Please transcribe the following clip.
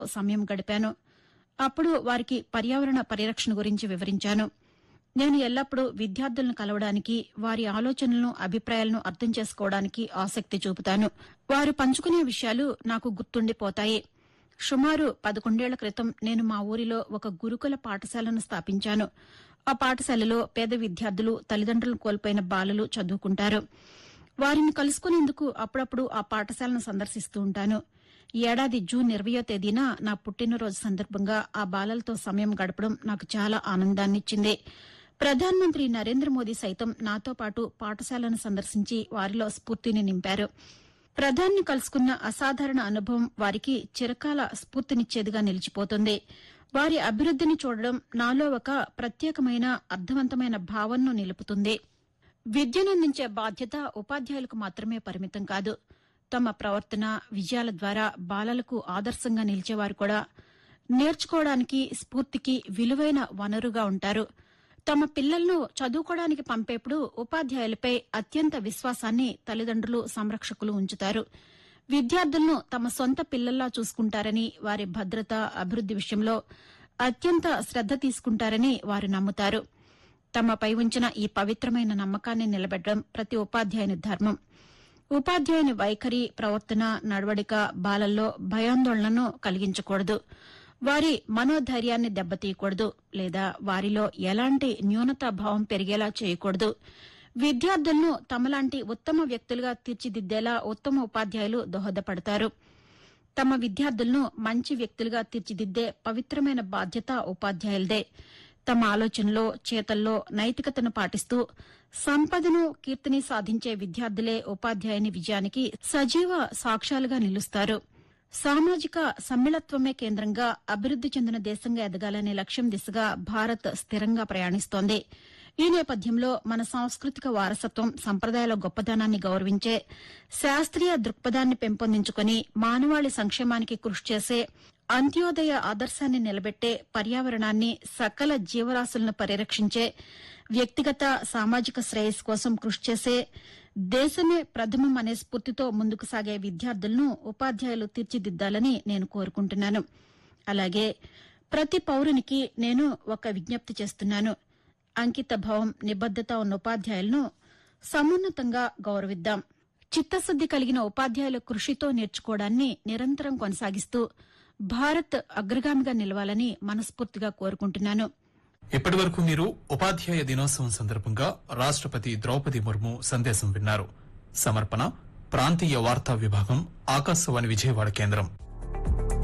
సమయం గడిపాను అప్పుడు వారికి పర్యావరణ పరిరక్షణ గురించి వివరించాను నేను ఎల్లప్పుడూ విద్యార్థులను కలవడానికి వారి ఆలోచనలను అభిప్రాయాలను అర్థం చేసుకోవడానికి ఆసక్తి చూపుతాను వారు పంచుకునే విషయాలు నాకు గుర్తుండిపోతాయి సుమారు పదకొండేళ్ల క్రితం నేను మా ఊరిలో ఒక గురుకుల పాఠశాలను స్థాపించాను ఆ పాఠశాలలో పేద విద్యార్థులు తల్లిదండ్రులను కోల్పోయిన బాలలు చదువుకుంటారు వారిని కలుసుకునేందుకు అప్పుడప్పుడు ఆ పాఠశాలను సందర్శిస్తూ ఉంటాను ఈ ఏడాది జూన్ ఇరవయో తేదీన నా పుట్టినరోజు సందర్భంగా ఆ బాలలతో సమయం గడపడం నాకు చాలా ఆనందాన్నిచ్చింది ప్రధానమంత్రి నరేంద్ర మోదీ సైతం నాతో పాటు పాఠశాలను సందర్శించి వారిలో స్ఫూర్తిని నింపారు ప్రధాన్ని కలుసుకున్న అసాధారణ అనుభవం వారికి చిరకాల స్ఫూర్తినిచ్చేదిగా నిలిచిపోతుంది వారి అభివృద్దిని చూడడం నాలో ఒక ప్రత్యేకమైన అర్థవంతమైన భావనను నిలుపుతుంది విద్యనందించే బాధ్యత ఉపాధ్యాయులకు మాత్రమే పరిమితం కాదు తమ ప్రవర్తన విజయాల ద్వారా బాలలకు ఆదర్శంగా నిలిచేవారు కూడా నేర్చుకోవడానికి స్ఫూర్తికి విలువైన వనరుగా ఉంటారు తమ పిల్లలను చదువుకోవడానికి పంపేప్పుడు ఉపాధ్యాయులపై అత్యంత విశ్వాసాన్ని తల్లిదండ్రులు సంరక్షకులు ఉంచుతారు విద్యార్థులను తమ సొంత పిల్లల్లా చూసుకుంటారని వారి భద్రత అభివృద్ది విషయంలో అత్యంత శ్రద్ద తీసుకుంటారని వారు నమ్ముతారు తమపై ఉంచిన ఈ పవిత్రమైన నమ్మకాన్ని నిలబెట్టడం ప్రతి ఉపాధ్యాయుని ధర్మం ఉపాధ్యాయుని వైఖరి ప్రవర్తన నడవడిక బాలల్లో భయాందోళనను కలిగించకూడదు వారి మనోధైర్యాన్ని దెబ్బతీయకూడదు లేదా వారిలో ఎలాంటి న్యూనతాభావం పెరిగేలా చేయకూడదు విద్యార్థులను తమలాంటి ఉత్తమ వ్యక్తులుగా తీర్చిదిద్దేలా ఉత్తమ ఉపాధ్యాయులు దోహదపడతారు తమ విద్యార్థులను మంచి వ్యక్తులుగా తీర్చిదిద్దే పవిత్రమైన బాధ్యత ఉపాధ్యాయులదే తమ ఆలోచనలో చేతల్లో నైతికతను పాటిస్తూ సంపదను కీర్తిని సాధించే విద్యార్థులే ఉపాధ్యాయుని విజయానికి సజీవ సాక్ష్యాలుగా నిలుస్తారు సామాజిక సమ్మిళత్వమే కేంద్రంగా అభివృద్ది చెందిన దేశంగా ఎదగాలనే లక్ష్యం దిశగా భారత్ స్థిరంగా ప్రయాణిస్తోంది ఈ నేపథ్యంలో మన సాంస్కృతిక వారసత్వం సంప్రదాయాల గొప్పదనాన్ని గౌరవించే శాస్త్రీయ దృక్పథాన్ని పెంపొందించుకుని మానవాళి సంక్షేమానికి కృషి చేసే అంత్యోదయ ఆదర్శాన్ని నిలబెట్టే పర్యావరణాన్ని సకల జీవరాశులను పరిరక్షించే వ్యక్తిగత సామాజిక శ్రేయస్సు కోసం కృషి చేసే దేశమే ప్రథమం అనే స్ఫూర్తితో ముందుకు సాగే విద్యార్థులను ఉపాధ్యాయులు తీర్చిదిద్దాలని నేను కోరుకుంటున్నాను అలాగే ప్రతి పౌరునికి నేను ఒక విజ్ఞప్తి చేస్తున్నాను అంకిత భావం నిబద్దత ఉన్న ఉపాధ్యాయులను సమున్నతంగా గౌరవిద్దాం చిత్తశుద్ది కలిగిన ఉపాధ్యాయుల కృషితో నేర్చుకోవడాన్ని నిరంతరం కొనసాగిస్తూ భారత్ అగ్రగామిగా నిలవాలని మనస్ఫూర్తిగా కోరుకుంటున్నాను ఇప్పటి వరకు మీరు ఉపాధ్యాయ దినోత్సవం సందర్భంగా రాష్ట్రపతి ద్రౌపది ముర్ము సందేశం విన్నారు సమర్పణ ప్రాంతీయ వార్తా విభాగం ఆకాశవాణి విజయవాడ కేంద్రం